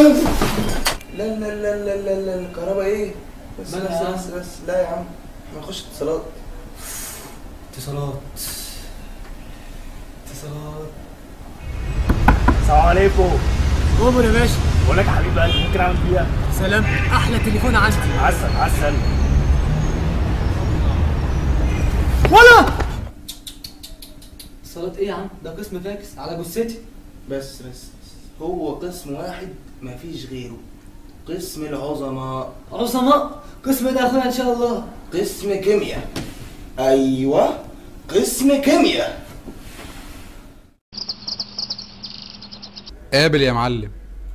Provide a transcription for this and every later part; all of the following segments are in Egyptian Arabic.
لا لا لا لا لا لا الكهرباء ايه بس مالها بس يا عم؟ بس بس لا يا عم احنا هنخش اتصالات اتصالات اتصالات السلام عليكم قوموا يا باشا بقول لك يا حبيب قلبي ممكن اعمل فيها سلام احلى تليفون عندي عسل عسل ولا اتصالات ايه يا عم ده قسم فاكس على جثتي بس بس هو قسم واحد مفيش غيره قسم العظماء عظماء قسم ده يا اخويا ان شاء الله قسم كيمياء ايوه قسم كيمياء قابل يا معلم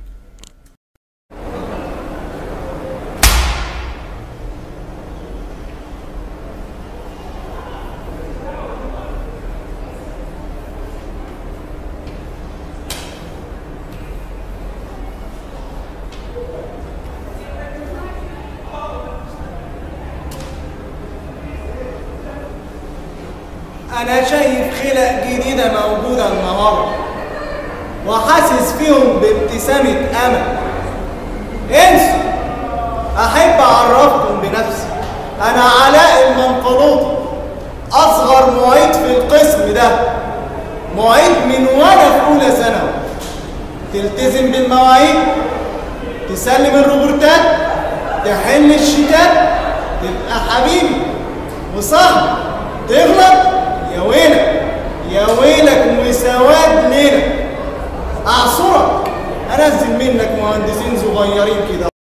أنا شايف خلق جديدة موجودة النهاردة وحاسس فيهم بابتسامة أمل انسوا أحب أعرفكم بنفسي أنا علاء المنقلوطي أصغر معيد في القسم ده معيد من وأنا في أولى ثانوي تلتزم بالمواعيد تسلم الروبورتات تحل الشتات تبقى حبيبي وصاحبي تغلط يا ويلك يا ويلك وسواد ليلك اعصرك انزل منك مهندسين صغيرين كده